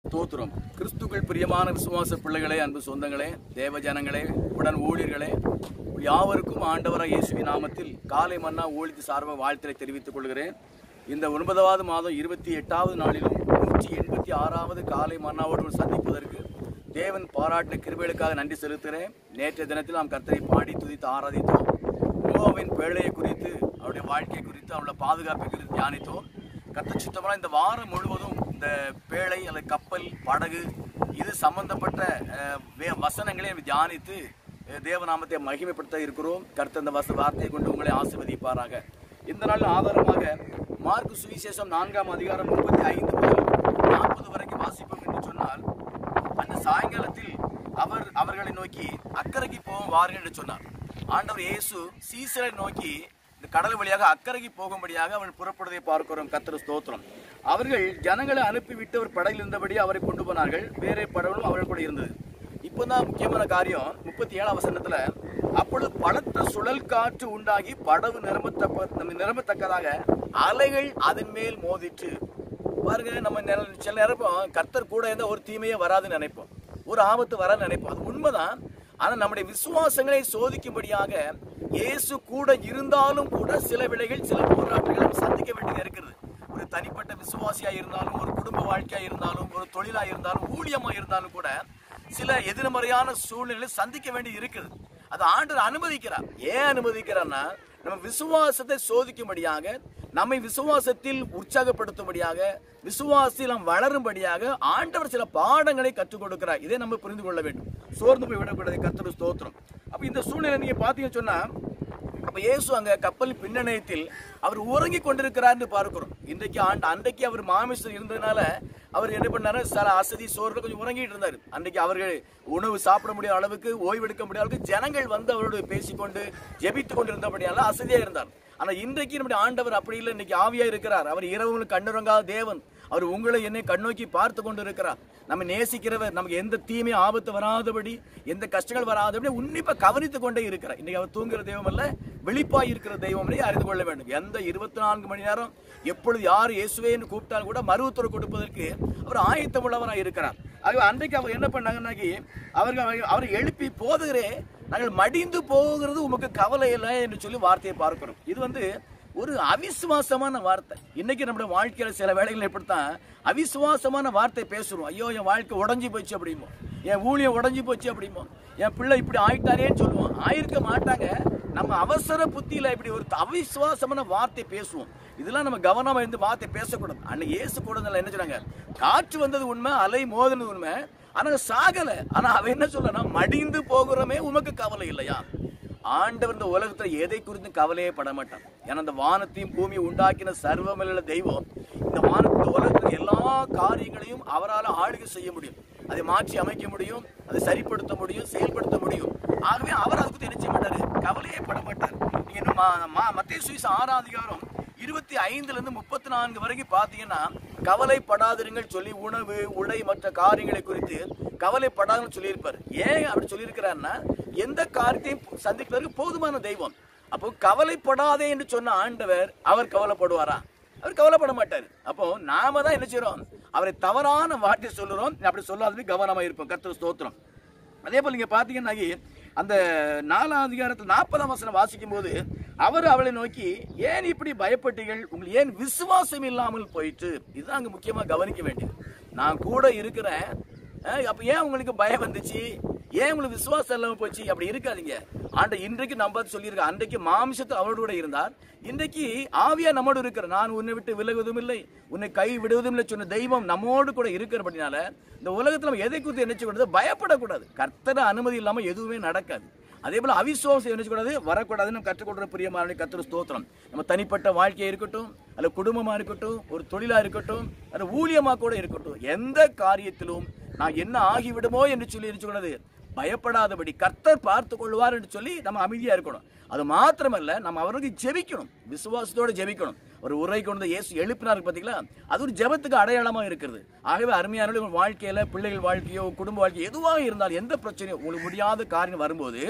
ஸ்தோத்திரம் கிறிஸ்துக்கள் பிரியமான விசுவாச பிள்ளைகளே அன்பு சொந்தங்களே தேவ ஜனங்களே உடன் ஊழியர்களே யாவருக்கும் ஆண்டவராக இயேசுவின் நாமத்தில் காலை மன்னா ஊழித்து சார்பாக வாழ்த்தலை தெரிவித்துக் கொள்கிறேன் இந்த ஒன்பதாவது மாதம் இருபத்தி எட்டாவது நாளிலும் நூற்றி எண்பத்தி ஆறாவது காலை மன்னாவோடு சந்திப்பதற்கு தேவன் பாராட்டின கிருபைகளுக்காக நன்றி செலுத்துகிறேன் நேற்றைய தினத்தில் நாம் கர்த்தரை பாடி துதித்து ஆராதித்தோம் நோவாவின் பேழையை குறித்து அவருடைய வாழ்க்கை குறித்து அவருடைய பாதுகாப்பை குறித்து தியானித்தோம் கர்த்தர் சுத்தமாக இந்த வாரம் முழுவதும் இந்த பேழை அல்லது கப்பல் படகு இது சம்பந்தப்பட்ட அஹ், வே- வசனங்களை நம்ம தியானித்து அஹ், தேவநாமத்தை மகிமைப்படுத்த இருக்கிறோம் கர்த்தர் இந்த வச வார்த்தையை கொண்டு உங்களை ஆசீர்வதிப்பாராக இந்த நாள் ஆதாரமாக மார்க்கு சுவிசேஷம் நான்காம் அதிகாரம் முப்பத்தி ஐந்து முதல் நாற்பது வரைக்கும் வாசிப்போம் என்று சொன்னால் அந்த சாயங்காலத்தில் அவர் அவர்களை நோக்கி அக்கறைக்கு போவோம் வாருங்கள் என்று சொன்னார் ஆண்டவர் இயேசு சீசரை நோக்கி இந்த கடல் வழியாக அக்கறைக்கு போகும்படியாக அவன் புறப்படுவதை பார்க்கிறோம் கத்திர ஸ்தோத்திரம் அவர்கள் ஜனங்களை அனுப்பிவிட்டு அவர் படகில் இருந்தபடி அவரை கொண்டு போனார்கள் வேறே படகுகளும் அவர்கள் கூட இருந்தது இப்போதான் முக்கியமான காரியம் முப்பத்தி ஏழாம் வசனத்துல அப்பொழுது பலத்த சுழல் காற்று உண்டாகி படகு நிரம்பத்தக்க நிரம்பத்தக்கதாக அலைகள் அதன் மேல் மோதிற்று பாருங்க நம்ம நில- சில நேரம் கர்த்தர் கூட இருந்தால் ஒரு தீமையே வராதுன்னு நினைப்போம் ஒரு ஆபத்து வராதுன்னு நினைப்போம் அது உண்மைதான் ஆனா நம்முடைய விசுவாசங்களை சோதிக்கும்படியாக இயேசு கூட இருந்தாலும் கூட சில விலைகள் சில போராட்டங்களை நம்ம சந்திக்க வேண்டியது இருக்கிறது ஒரு தனிப்பட்ட விசுவாசியா இருந்தாலும் ஒரு குடும்ப வாழ்க்கையா இருந்தாலும் ஒரு தொழிலா இருந்தாலும் ஊழியமா இருந்தாலும் கூட சில எதிர்மறையான சூழ்நிலைகளை சந்திக்க வேண்டி இருக்குது அது ஆண்டவர் அனுமதிக்கிறார் ஏன் அனுமதிக்கிறார்னா நம்ம விசுவாசத்தை சோதிக்கும்படியாக நம்மை விசுவாசத்தில் உற்சாகப்படுத்தும்படியாக விசுவாசத்தில் நாம் வளரும்படியாக ஆண்டவர் சில பாடங்களை கற்றுக் கொடுக்கிறார் இதை நம்ம புரிந்து கொள்ள வேண்டும் சோர்ந்து போய் விடக்கூடாது கர்த்தர் ஸ்தோத்திரம் அப்ப இந்த சூழ்நிலை நீங்க பாத்தீங்கன்னு சொன்னா அப்ப இயேசு அங்க கப்பல் பின்னணியத்தில் அவர் உறங்கி கொண்டிருக்கிறார்னு பார்க்கிறோம் இன்றைக்கு ஆண்டு அன்றைக்கு அவர் மாமிசம் இருந்ததுனால அவர் என்ன பண்ணாரு சில அசதி சோர்ல கொஞ்சம் உறங்கிட்டு இருந்தார் அன்றைக்கு அவர்கள் உணவு சாப்பிட முடியாத அளவுக்கு ஓய்வெடுக்க முடியாத அளவுக்கு ஜனங்கள் வந்து அவரோடு பேசிக்கொண்டு ஜெபித்து கொண்டு இருந்தபடியால அசதியா இருந்தார் ஆனா இன்றைக்கு நம்முடைய ஆண்டவர் அப்படி இல்லை இன்னைக்கு ஆவியா இருக்கிறார் அவர் இரவுகளும் கண்ணுறங்காத தேவன் அவர் உங்களை என்னை கண்ணோக்கி பார்த்து கொண்டு இருக்கிறார் நம்ம நேசிக்கிறவர் நமக்கு எந்த தீமை ஆபத்து வராதபடி எந்த கஷ்டங்கள் வராதபடி உன்னிப்பா கவனித்து கொண்டே இருக்கிறார் இன்னைக்கு அவர் தூங்குற தெய்வம் அல்ல வெளிப்பாய் இருக்கிற தெய்வம் அறிந்து கொள்ள வேண்டும் எந்த இருபத்தி நான்கு மணி நேரம் எப்பொழுது யார் இயேசுவே என்று கூப்பிட்டாலும் கூட மறு உத்தரவு கொடுப்பதற்கு அவர் ஆயத்தம் உள்ளவராக இருக்கிறார் ஆகவே அன்றைக்கு அவர் என்ன பண்ணாங்கன்னாக்கி அவர்கள் அவரை- அவரை எழுப்பி போதுகிறே நாங்கள் மடிந்து போகிறது உமக்கு கவலை இல்லை என்று சொல்லி வார்த்தையை பார்க்கிறோம் இது வந்து ஒரு அவிசுவாசமான வார்த்தை இன்னைக்கு நம்முடைய வாழ்க்கையில சில வேலைகள் எப்படித்தான் அவிசுவாசமான வார்த்தை பேசுறோம் ஐயோ என் வாழ்க்கை உடஞ்சி போச்சு அப்படிமோ என் ஊழியம் உடஞ்சி போச்சு அப்படிமோ என் பிள்ளை இப்படி ஆயிட்டாரேன்னு சொல்லுவோம் ஆயிருக்க மாட்டாங்க நம்ம அவசர புத்தியில இப்படி ஒரு அவிசுவாசமான வார்த்தை பேசுவோம் இதெல்லாம் நம்ம கவனமா இருந்து வார்த்தை பேசக்கூடாது அன்னைக்கு இயேசு கூட என்ன சொன்னாங்க காற்று வந்தது உண்மை அலை மோதினது உண்மை ஆனா சாகல ஆனா அவன் என்ன சொல்லனா மடிந்து போகிறோமே உமக்கு கவலை இல்லையா ஆண்டவர் இந்த உலகத்துல எதை குறித்தும் கவலையே பட மாட்டான் ஏன்னா இந்த வானத்தையும் பூமியை உண்டாக்கின சர்வமல்ல தெய்வம் இந்த வானத்து உலகத்துல எல்லா காரியங்களையும் அவரால் ஆளுகை செய்ய முடியும் அதை மாற்றி அமைக்க முடியும் அதை சரிப்படுத்த முடியும் செயல்படுத்த முடியும் ஆகவே அவர் அதை குறித்து என்ன செய்ய மாட்டாரு கவலையே பட மாட்டார் நீங்க இந்த மா- மா- மத்தேயு சுவிசேஷம் ஆறாம் அதிகாரம் இருபத்தி ஐந்துல இருந்து முப்பத்தி நான்கு வரைக்கும் பாத்தீங்கன்னா கவலைப்படாதிருங்கள் சொல்லி உணவு உடை மற்ற காரியங்களை குறித்து கவலைப்படாதுன்னு சொல்லியிருப்பார் ஏன் அப்படி சொல்லியிருக்கிறாருன்னா எந்த காரியத்தையும் சந்திப்பதற்கு போதுமான தெய்வம் அப்போ கவலைப்படாதே என்று சொன்ன ஆண்டவர் அவர் கவலைப்படுவாரா அவர் கவலைப்பட மாட்டார் அப்போ நாம தான் என்ன செய்றோம் அவரை தவறான வார்த்தை சொல்லுறோம் அப்படி சொல்லாதது கவனமா இருப்போம் கர்த்தர் ஸ்தோத்திரம் அதே போல நீங்க பாத்தீங்கன்னா அந்த நாலாம் அதிகாரத்தில் நாற்பதாம் வசனம் வாசிக்கும் போது அவர் அவளை நோக்கி ஏன் இப்படி பயப்பட்டீர்கள் உங்களுக்கு ஏன் விசுவாசம் இல்லாமல் போயிட்டு இதுதான் அங்க முக்கியமா கவனிக்க வேண்டியது நான் கூட இருக்கிறேன் அஹ், அப்ப ஏன் உங்களுக்கு பயம் வந்துச்சு ஏன் உங்களுக்கு விசுவாசம் இல்லாம போச்சு அப்படி இருக்காதீங்க ஆண்ட இன்றைக்கு நம்ம சொல்லியிருக்க அன்றைக்கு மாமிசத்தை அவரோடு கூட இருந்தார் இன்றைக்கு ஆவியா நம்மோடு இருக்கிற நான் உன்னை விட்டு விலகுவதும் இல்லை உன்னை கை விடுவதும் இல்லை சொன்ன தெய்வம் நம்மோடு கூட இருக்கிறபடினால இந்த உலகத்துல நம்ம எதை குறித்து என்ன செய்யக்கூடாது பயப்படக்கூடாது கர்த்தர அனுமதி இல்லாம எதுவுமே நடக்காது அதே போல அவிசுவாசம் என்ன செய்யக்கூடாது வரக்கூடாதுன்னு நம்ம கற்றுக்கொள்ற பிரியமான கர்த்தர் ஸ்தோத்திரம் நம்ம தனிப்பட்ட வாழ்க்கையா இருக்கட்டும் அல்ல குடும்பமா இருக்கட்டும் ஒரு தொழிலா இருக்கட்டும் அல்ல ஊழியமா கூட இருக்கட்டும் எந்த காரியத்திலும் நான் என்ன ஆகிவிடுமோ என்று சொல்லி என்ன சொல்லக்கூடாது பயப்படாதபடி கர்த்தர் பார்த்து கொள்வார் என்று சொல்லி நம்ம அமைதியா இருக்கணும் அது மாத்திரமல்ல நம்ம அவருக்கு ஜெபிக்கணும் விசுவாசத்தோட ஜெபிக்கணும் ஒரு உரை கொண்டு வந்து இயேசு எழுப்பினார் பாத்தீங்களா அது ஒரு ஜெபத்துக்கு அடையாளமா இருக்கிறது ஆகவே அருமையான உங்க வாழ்க்கையில பிள்ளைகள் வாழ்க்கையோ குடும்ப வாழ்க்கையோ எதுவாக இருந்தாலும் எந்த பிரச்சனையோ உங்களுக்கு முடியாத காரியம் வரும்போது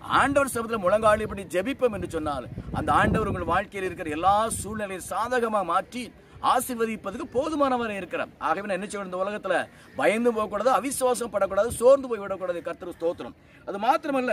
ஆண்டவர் சபத்தில் முழங்காலிப்படி ஜெபிப்போம் என்று சொன்னால் அந்த ஆண்டவர் உங்கள் வாழ்க்கையில் இருக்கிற எல்லா சூழ்நிலையும் சாதகமா மாற்றி ஆசீர்வதிப்பதுக்கு போதுமானவரை இருக்கிறார் ஆகவே நான் என்ன செய்யணும் இந்த உலகத்துல பயந்து போகக்கூடாது அவிசுவாசம் படக்கூடாது சோர்ந்து போய் விடக்கூடாது கர்த்தர் ஸ்தோத்திரம் அது மாத்திரமல்ல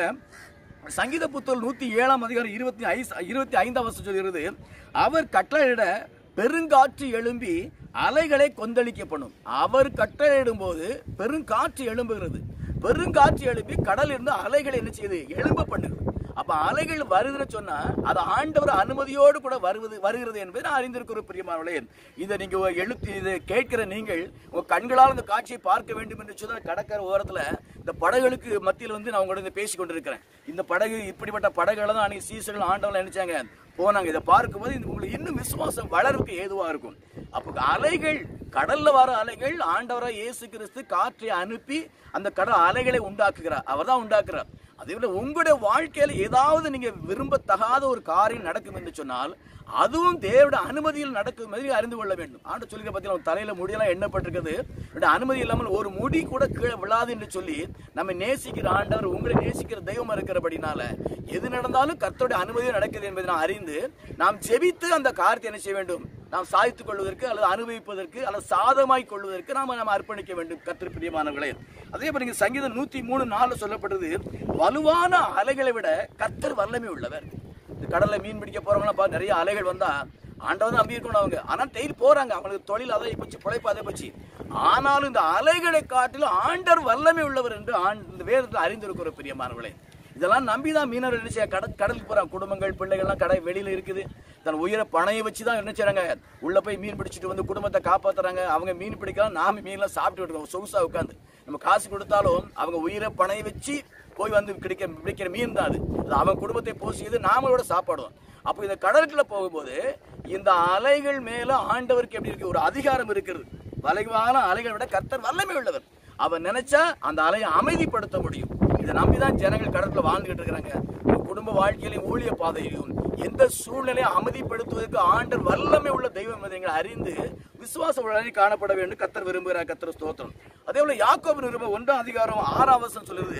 சங்கீத புத்தகம் நூத்தி ஏழாம் அதிகாரம் இருபத்தி ஐ இருபத்தி ஐந்தாம் வருஷம் சொல்கிறது அவர் கட்டளையிட பெருங்காற்று எழும்பி அலைகளை கொந்தளிக்க பண்ணும் அவர் கட்டளையிடும் போது பெருங்காற்று எழும்புகிறது பெருங்காற்று எழுப்பி கடல் இருந்து அலைகள் என்ன செய்யுது எழும்ப பண்ணுது அப்ப அலைகள் வருதுன்னு சொன்னா அது ஆண்டவர் அனுமதியோடு கூட வருவது வருகிறது என்பதை நான் அறிந்திருக்கிற பிரியமானவர்களே இதை நீங்க ஒரு எழுத்து இதை கேட்கிற நீங்கள் உங்க கண்களால் இந்த காட்சியை பார்க்க வேண்டும் என்று சொன்னால் கடற்கரை ஓரத்துல இந்த படகுகளுக்கு மத்தியில் வந்து நான் உங்களோட பேசி கொண்டிருக்கிறேன் இந்த படகு இப்படிப்பட்ட படகுகளை தான் அன்னைக்கு சீசர்கள் ஆண்டவர்கள் நினைச்சாங்க போனாங்க இதை பார்க்கும்போது இது உங்களுக்கு இன்னும் விசுவாசம் வளர்வுக்கு ஏதுவா இருக்கும் அப்போ அலைகள் கடல்ல வர அலைகள் ஆண்டவராக இயேசு கிறிஸ்து காற்றை அனுப்பி அந்த கடல் அலைகளை உண்டாக்குகிறார் அவர் தான் உண்டாக்குறார் அதே போல உங்களுடைய வாழ்க்கையில ஏதாவது நீங்க விரும்பத்தகாத ஒரு காரியம் நடக்கும் என்று சொன்னால் அதுவும் தேவட அனுமதியில் நடக்கும் மாதிரி அறிந்து கொள்ள வேண்டும் ஆண்டு சொல்லிக்க பத்தியில் அவன் தலையில முடியெல்லாம் எண்ணப்பட்டிருக்கிறது இவருடைய அனுமதி இல்லாமல் ஒரு முடி கூட கீழே விழாது என்று சொல்லி நம்ம நேசிக்கிற ஆண்டவர் உங்களை நேசிக்கிற தெய்வம் இருக்கிறபடினால எது நடந்தாலும் கர்த்தருடைய அனுமதியில் நடக்குது என்பதை நான் அறிந்து நாம் ஜெபித்து அந்த காரியத்தை என்ன செய்ய வேண்டும் நாம் சாதித்துக் கொள்வதற்கு அல்லது அனுபவிப்பதற்கு அல்லது சாதமாய் கொள்வதற்கு நாம நம்ம அர்ப்பணிக்க வேண்டும் கர்த்தர் பிரியமானவர்களே அதே மாதிரி இங்க சங்கீதம் நூத்தி மூணு நாலு சொல்லப்பட்டது வலுவான அலைகளை விட கர்த்தர் வல்லமை உள்ளவர் இந்த கடல்ல மீன் பிடிக்க போறவங்களாம் பா நிறைய அலைகள் வந்தா ஆண்டவன் நம்பி இருக்கணும் அவங்க ஆனா டெய்லி போறாங்க அவங்களுக்கு தொழில் அதை போச்சு பிழைப்பு அதை போச்சு ஆனாலும் இந்த அலைகளை காட்டிலும் ஆண்டர் வல்லமை உள்ளவர் என்று ஆண்- இந்த வேதத்தில் அறிந்திருக்கிற பிரியமானவர்களே இதெல்லாம் நம்பிதான் மீனவர் என்ன செய்ய கடல் கடலுக்கு போறாங்க குடும்பங்கள் பிள்ளைகள்லாம் கடை வெளியில இருக்குது தன் உயிரை பணைய வச்சு தான் என்ன செய்றாங்க உள்ள போய் மீன் பிடிச்சிட்டு வந்து குடும்பத்தை காப்பாத்துறாங்க அவங்க மீன் பிடிக்கலாம் நாம மீன்லாம் சாப்பிட்டு இருக்கோம் சொகுசா உட்காந்து நம்ம காசு கொடுத்தாலும் அவங்க உயிரை பணைய வச்சு போய் வந்து கிடைக்க பிடிக்கிற மீன் தான் அது அது அவன் குடும்பத்தை போசியது நாமளோட சாப்பாடுவோம் அப்போ இந்த கடலுக்குள்ள போகும்போது இந்த அலைகள் மேல ஆண்டவருக்கு எப்படி இருக்கு ஒரு அதிகாரம் இருக்கிறது வளைவான அலைகளை விட கர்த்தர் வல்லமை உள்ளவர் அவர் நினைச்சா அந்த அலையை அமைதிப்படுத்த முடியும் இதை நம்பிதான் ஜனங்கள் கடற்குள்ள வாழ்ந்துகிட்டு இருக்கிறாங்க உங்க குடும்ப வாழ்க்கையிலும் ஊழிய பாதையிலும் எந்த சூழ்நிலையை அமைதிப்படுத்துவதற்கு ஆண்டர் வல்லமை உள்ள தெய்வம் என்பதை நீங்கள் அறிந்து விசுவாச உடனே காணப்பட வேண்டும் கத்தர் விரும்புகிறார் கத்தர் ஸ்தோத்திரம் அதே போல யாக்கோபு நிருபம் ஒன்றாம் அதிகாரம் ஆறாம் வசனம் சொல்லுது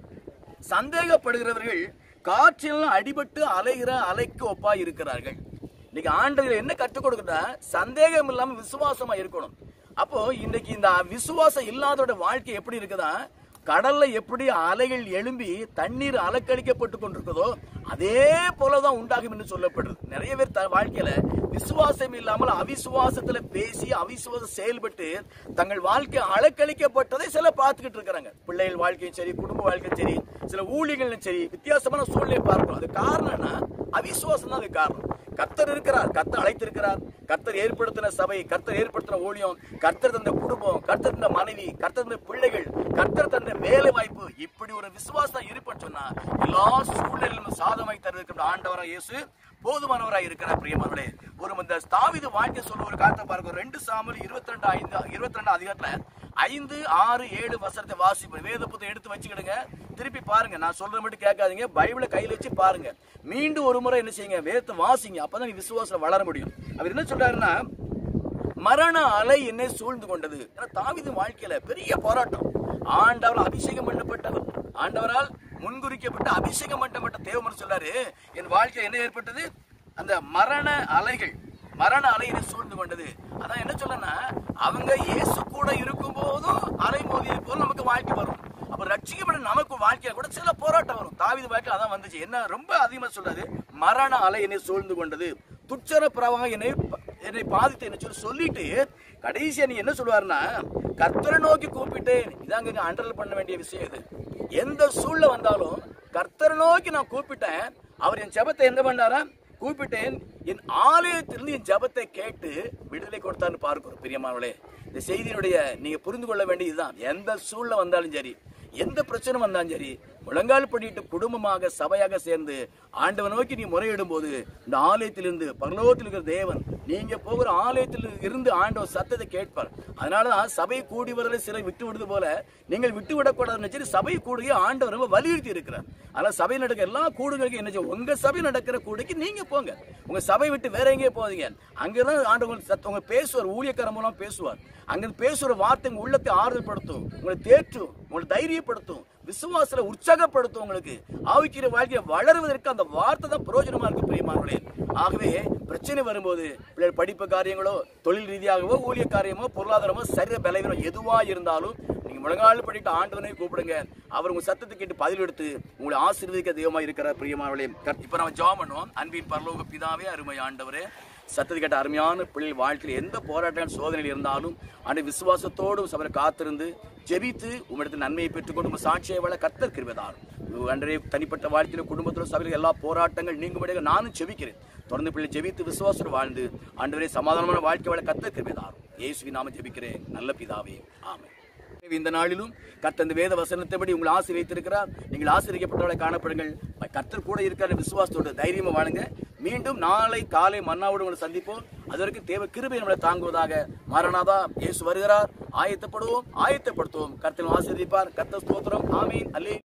சந்தேகப்படுகிறவர்கள் காற்றில் அடிபட்டு அலைகிற அலைக்கு ஒப்பாய் இருக்கிறார்கள் இன்னைக்கு ஆண்டவர் என்ன கற்றுக் கொடுக்குறா சந்தேகம் இல்லாம விசுவாசமா இருக்கணும் அப்போ இன்னைக்கு இந்த விசுவாசம் இல்லாதோட வாழ்க்கை எப்படி இருக்குதா கடல்ல எப்படி அலைகள் எழும்பி தண்ணீர் அலக்கழிக்கப்பட்டு கொண்டிருக்குதோ அதே போலதான் உண்டாகும் என்று சொல்லப்படுறது நிறைய பேர் த- வாழ்க்கையில விசுவாசம் இல்லாமல் அவிசுவாசத்துல பேசி அவிசுவாசம் செயல்பட்டு தங்கள் வாழ்க்கை அலக்கழிக்கப்பட்டதை சில பார்த்துக்கிட்டு இருக்கிறாங்க பிள்ளைகள் வாழ்க்கையும் சரி குடும்ப வாழ்க்கையும் சரி சில ஊழியர்களும் சரி வித்தியாசமான சூழ்நிலை பார்க்கிறோம் அது காரணம் என்ன அவிசுவாசம் தான் அது காரணம் கர்த்தர் இருக்கிறார் கர்த்தர் அழைத்திருக்கிறார் கர்த்தர் ஏற்படுத்தின சபை கர்த்தர் ஏற்படுத்தின ஊழியம் கர்த்தர் தந்த குடும்பம் கர்த்தர் தந்த மனைவி கர்த்தர் தந்த பிள்ளைகள் கர்த்தர் தந்த வேலை வாய்ப்பு இப்படி ஒரு விசுவாசம் இருப்பேன்னு சொன்னா எல்லா சூழ்நிலையிலும் சாதமாய் தருகின்ற ஆண்டவராக இயேசு போதுமானவராய் இருக்கிறார் பிரியமானவர்களே ஒரு இந்த தாவீது வாழ்க்கை சொல்ல ஒரு காரணத்தை பாருங்க ரெண்டு சாமல் இருபத்தி ரெண்டு ஐந்து இருபத்தி ரெண்டு அதிகாரத்துல ஐந்து ஆறு ஏழு வசனத்தை வாசிப்போம் வேத புத்தகம் எடுத்து வச்சுக்கிடுங்க திருப்பி பாருங்க நான் சொல்ற மட்டும் கேட்காதீங்க பைபிளை கையில வச்சு பாருங்க மீண்டும் ஒரு முறை என்ன செய்யுங்க வேதத்தை வாசிங்க அப்பதான் நீ விசுவாசம் வளர முடியும் அவர் என்ன சொல்றாருன்னா மரண அலை என்னை சூழ்ந்து கொண்டது ஏன்னா தாவீது வாழ்க்கையில பெரிய போராட்டம் ஆண்டவரால் அபிஷேகம் பண்ணப்பட்டவர் ஆண்டவரால் முன்குறிக்கப்பட்ட அபிஷேகம் பண்ணப்பட்ட தேவமன் சொல்றாரு என் வாழ்க்கையில் என்ன ஏற்பட்டது அந்த மரண அலைகள் மரண அலை என்னை சூழ்ந்து கொண்டது அதான் என்ன சொல்லனா அவங்க இயேசு கூட இருக்கும் போதும் அலை மோதியது போல நமக்கு வாழ்க்கை வரும் அப்ப ரட்சிக்கப்பட நமக்கு வாழ்க்கையில கூட சில போராட்டம் வரும் தாவீது வாழ்க்கையில அதான் வந்துச்சு என்ன ரொம்ப அதிகமா சொல்றாரு மரண அலை என்னை சூழ்ந்து கொண்டது துச்சர பிரவாகம் என்னை என்னை பாதித்து என்ன சொல்லி சொல்லிட்டு கடைசியா நீ என்ன சொல்லுவாருன்னா கர்த்தரை நோக்கி கூப்பிட்டேன் இதாங்க இங்க அண்டர்ல் பண்ண வேண்டிய விஷயம் இது எந்த சூழ்நிலை வந்தாலும் கர்த்தரை நோக்கி நான் கூப்பிட்டேன் அவர் என் ஜெபத்தை என்ன பண்ணாரா கூப்பிட்டேன் என் ஆலயத்திலிருந்து என் ஜெபத்தை கேட்டு விடுதலை கொடுத்தான்னு பார்க்கிறோம் பிரியமானவளே இந்த செய்தியினுடைய நீங்க புரிந்து கொள்ள வேண்டியதுதான் எந்த சூழ்நிலை வந்தாலும் சரி எந்த பிரச்சனை வந்தாலும் சரி முழங்கால் படிட்டு குடும்பமாக சபையாக சேர்ந்து ஆண்டவன் நோக்கி நீ முறையிடும் போது இந்த ஆலயத்திலிருந்து பரலோகத்தில் இருக்கிற தேவன் நீங்க போகிற ஆலயத்தில் இருந்து ஆண்டவர் சத்தத்தை கேட்பார் அதனாலதான் சபை கூடி வரல சிலர் விட்டு விடுது போல நீங்கள் விட்டு விடக்கூடாதுன்னு சொல்லி சபை கூடுகை ஆண்டவர் ரொம்ப வலியுறுத்தி இருக்கிறார் அதனால சபையில் நடக்கிற எல்லா கூடுகளுக்கும் என்ன செய்யும்? உங்க சபை நடக்கிற கூடுக்கு நீங்க போங்க உங்க சபை விட்டு வேற எங்கேயே போதீங்க அங்கதான் ஆண்டவர் சத்த உங்க பேசுவார் ஊழியக்காரன் மூலம் பேசுவார் அங்க பேசுற வார்த்தை உங்க உள்ளத்தை ஆறுதல் படுத்தும் உங்களை தேற்றும் உங்களை தைரியப்படுத்தும் விசுவாசத்துல உற்சாகப்படுத்தும் உங்களுக்கு ஆவிக்கிற வாழ்க்கையை வளருவதற்கு அந்த வார்த்தை தான் பிரயோஜனமா இருக்கு பிரியமானவர்களே ஆகவே பிரச்சனை வரும்போது பிள்ளைகள் படிப்பு காரியங்களோ தொழில் ரீதியாகவோ ஊழிய காரியமோ பொருளாதாரமோ சரீர பலவீனம் எதுவா இருந்தாலும் நீங்க முழங்கால் படிட்டு ஆண்டவனை கூப்பிடுங்க அவர் உங்க சத்தத்தை கேட்டு பதில் எடுத்து உங்களை ஆசீர்வதிக்க தெய்வமா இருக்கிற பிரியமானவர்களே இப்ப நம்ம ஜெபம் பண்ணுவோம் அன்பின் பரலோக பிதாவே அருமை ஆண்டவரே சத்தத்தை கேட்ட அருமையான பிள்ளைகள் வாழ்க்கையில் எந்த போராட்டங்கள் சோதனைகள் இருந்தாலும் அந்த விசுவாசத்தோடு சபரை காத்திருந்து ஜெபித்து உம்மிடத்தில் நன்மையை பெற்றுக்கொண்டு உங்கள் சாட்சியை வள கத்தர் கிருபதார் அன்றே தனிப்பட்ட வாழ்க்கையில் குடும்பத்தில் சபையில் எல்லா போராட்டங்கள் நீங்கும்படியாக நானும் ஜெபிக்கிறேன் தொடர்ந்து பிள்ளை ஜெபித்து விசுவாசம் வாழ்ந்து அன்றே சமாதானமான வாழ்க்கை வாழ கத்தர் கிருபதார் இயேசுவி நாம ஜெபிக்கிறேன் நல்ல பிதாவே ஆமென் இந்த நாளிலும் கர்த்தர் இந்த வேத வசனத்தைபடி உங்களை ஆசீர்வதித்திருக்கிறார் நீங்கள் ஆசீர்வதிக்கப்பட்டவளை காணப்படுங்கள் கர்த்தர் கூட இருக்கிற விசுவாசத்தோடு தைரியமா வாழுங்க மீண்டும் நாளை காலை மன்னாவோடு உங்களை சந்திப்போம் அது வரைக்கும் தேவ கிருபை நம்மளை தாங்குவதாக மாரநாதா இயேசு வருகிறார் ஆயத்தப்படுவோம் ஆயத்தப்படுத்துவோம் கர்த்தர் ஆசீர்வதிப்பார் கர்த்தர் ஸ்தோத்திரம் ஆமீன் அல்லே